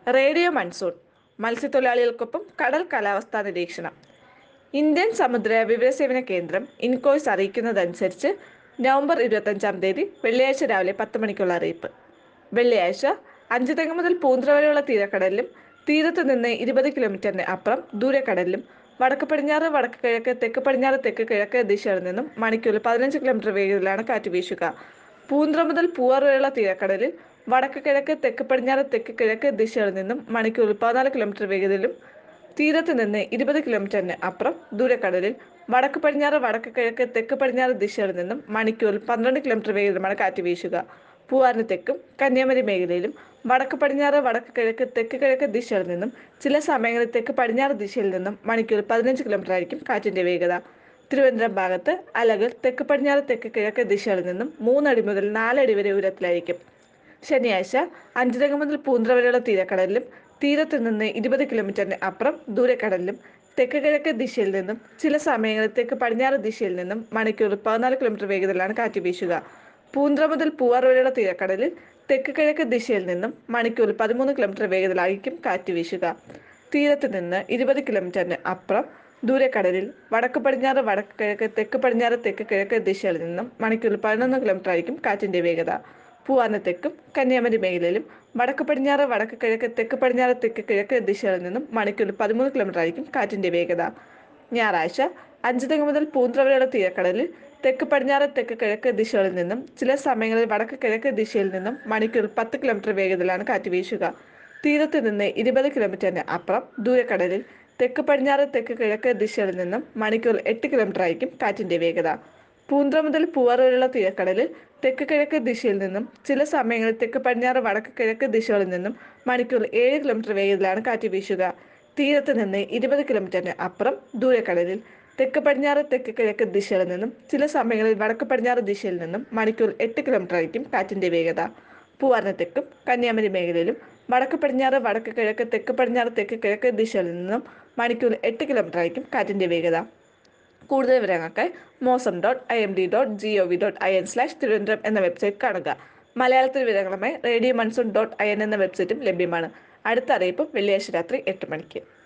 radio monsoon മത്സ്യത്തൊഴിലാളികൾക്കൊപ്പം കടൽ കാലാവസ്ഥാ നിരീക്ഷണം ഇന്ത്യൻ സമുദ്ര വിവരസേവന കേന്ദ്രം ഇൻകോയ്സ് അറിയിക്കുന്നതനുസരിച്ച് നവംബർ ഇരുപത്തഞ്ചാം തീയതി വെള്ളിയാഴ്ച രാവിലെ പത്ത് മണിക്കുള്ള അറിയിപ്പ് വെള്ളിയാഴ്ച അഞ്ചുതെങ്ങ് മുതൽ പൂന്ത്ര വരെയുള്ള തീരക്കടലിലും തീരത്ത് നിന്ന് ഇരുപത് കിലോമീറ്ററിന് അപ്പുറം ദൂരക്കടലിലും വടക്ക് പടിഞ്ഞാറ് വടക്ക് കിഴക്ക് തെക്ക് പടിഞ്ഞാറ് തെക്ക് കിഴക്ക് ദിശകളിൽ നിന്നും മണിക്കൂറിൽ പതിനഞ്ച് കിലോമീറ്റർ വേഗത്തിലാണ് കാറ്റ് വീശുക പൂന്ത്ര മുതൽ പൂവാർ വരെയുള്ള തീരക്കടലിൽ വടക്ക് കിഴക്ക് തെക്ക് പടിഞ്ഞാറ് തെക്ക് കിഴക്ക് ദിശകളിൽ നിന്നും മണിക്കൂറിൽ പതിനാല് കിലോമീറ്റർ വേഗതയിലും തീരത്ത് നിന്ന് ഇരുപത് കിലോമീറ്ററിന് അപ്പുറം ദൂരക്കടലിൽ വടക്ക് പടിഞ്ഞാറ് വടക്ക് കിഴക്ക് തെക്ക് പടിഞ്ഞാറ് ദിശകളിൽ നിന്നും മണിക്കൂറിൽ പന്ത്രണ്ട് കിലോമീറ്റർ വേഗത്തിലുമാണ് കാറ്റ് വീശുക പൂവാറിന് തെക്കും കന്യാകുമാരി മേഖലയിലും വടക്ക് പടിഞ്ഞാറ് വടക്ക് കിഴക്ക് തെക്ക് കിഴക്ക് ദിശകളിൽ നിന്നും ചില സമയങ്ങളിൽ തെക്ക് പടിഞ്ഞാറ് ദിശയിൽ നിന്നും മണിക്കൂറിൽ പതിനഞ്ച് കിലോമീറ്റർ ആയിരിക്കും കാറ്റിന്റെ വേഗത തിരുവനന്തപുരം ഭാഗത്ത് അലകൾ തെക്ക് പടിഞ്ഞാറ് തെക്ക് കിഴക്ക് ദിശകളിൽ നിന്നും മൂന്നടി മുതൽ നാലടി വരെ ഉയരത്തിലായിരിക്കും ശനിയാഴ്ച അഞ്ചുതക മുതൽ പൂന്ത്ര വരെയുള്ള തീരക്കടലിലും തീരത്ത് നിന്ന് ഇരുപത് കിലോമീറ്ററിന് അപ്പുറം ദൂരക്കടലിലും തെക്ക് കിഴക്ക് ദിശയിൽ നിന്നും ചില സമയങ്ങളിൽ തെക്ക് പടിഞ്ഞാറ് ദിശയിൽ നിന്നും മണിക്കൂറിൽ പതിനാല് കിലോമീറ്റർ വേഗതയിലാണ് കാറ്റ് വീശുക പൂന്ത്ര മുതൽ പൂവാർ വരെയുള്ള തീരക്കടലിൽ തെക്ക് കിഴക്ക് ദിശയിൽ നിന്നും മണിക്കൂറിൽ പതിമൂന്ന് കിലോമീറ്റർ വേഗതയിലായിരിക്കും കാറ്റ് വീശുക തീരത്ത് നിന്ന് ഇരുപത് കിലോമീറ്ററിന് അപ്പുറം ദൂരക്കടലിൽ വടക്ക് പടിഞ്ഞാറ് വടക്ക് കിഴക്ക് തെക്ക് പടിഞ്ഞാറ് തെക്ക് കിഴക്ക് ദിശയിൽ നിന്നും മണിക്കൂറിൽ പതിനൊന്ന് കിലോമീറ്റർ ആയിരിക്കും കാറ്റിന്റെ വേഗത പൂവാന തെക്കും കന്യാകുമാരി മേഖലയിലും വടക്ക് പടിഞ്ഞാറ് വടക്ക് കിഴക്ക് തെക്ക് പടിഞ്ഞാറ് തെക്ക് കിഴക്ക് ദിശകളിൽ നിന്നും മണിക്കൂറിൽ പതിമൂന്ന് കിലോമീറ്റർ ആയിരിക്കും കാറ്റിന്റെ വേഗത ഞായറാഴ്ച അഞ്ചുതെങ്ങ് മുതൽ പൂന്ത്ര വരെയുള്ള തീരക്കടലിൽ തെക്ക് പടിഞ്ഞാറ് തെക്ക് കിഴക്ക് ദിശകളിൽ നിന്നും ചില സമയങ്ങളിൽ വടക്ക് കിഴക്ക് ദിശയിൽ നിന്നും മണിക്കൂറിൽ പത്ത് കിലോമീറ്റർ വേഗതയിലാണ് കാറ്റ് വീശുക തീരത്ത് നിന്ന് ഇരുപത് കിലോമീറ്ററിന് അപ്പുറം ദൂരക്കടലിൽ തെക്ക് പടിഞ്ഞാറ് തെക്ക് കിഴക്ക് ദിശകളിൽ നിന്നും മണിക്കൂറിൽ എട്ട് കിലോമീറ്റർ ആയിരിക്കും കാറ്റിന്റെ വേഗത പൂന്ത്ര മുതൽ പൂവാർ വരെയുള്ള തീരക്കടലിൽ തെക്ക് കിഴക്ക് ദിശയിൽ നിന്നും ചില സമയങ്ങളിൽ തെക്ക് പടിഞ്ഞാറ് വടക്ക് കിഴക്ക് ദിശകളിൽ നിന്നും മണിക്കൂറിൽ ഏഴ് കിലോമീറ്റർ വേഗത്തിലാണ് കാറ്റ് വീശുക തീരത്ത് നിന്ന് ഇരുപത് കിലോമീറ്ററിന് അപ്പുറം ദൂരക്കടലിൽ തെക്ക് പടിഞ്ഞാറ് തെക്ക് കിഴക്ക് ദിശകളിൽ നിന്നും ചില സമയങ്ങളിൽ വടക്ക് പടിഞ്ഞാറ് ദിശയിൽ നിന്നും മണിക്കൂറിൽ എട്ട് കിലോമീറ്റർ ആയിരിക്കും കാറ്റിന്റെ വേഗത പൂവാറിന് തെക്കും കന്യാകുമാരി മേഖലയിലും വടക്ക് പടിഞ്ഞാറ് വടക്ക് കിഴക്ക് തെക്ക് പടിഞ്ഞാറ് തെക്ക് കിഴക്ക് ദിശകളിൽ നിന്നും മണിക്കൂറിൽ എട്ട് കിലോമീറ്റർ ആയിരിക്കും കാറ്റിന്റെ വേഗത കൂടുതൽ വിവരങ്ങൾക്കായി Mausam dot I M D dot G O V dot I N slash Thiruvananthapuram എന്ന വെബ്സൈറ്റ് കാണുക മലയാളത്തിൽ വിവരങ്ങളുമായി radio monsoon dot I N എന്ന വെബ്സൈറ്റും ലഭ്യമാണ് അടുത്ത അറിയിപ്പ് വെള്ളിയാഴ്ച രാത്രി എട്ട് മണിക്ക്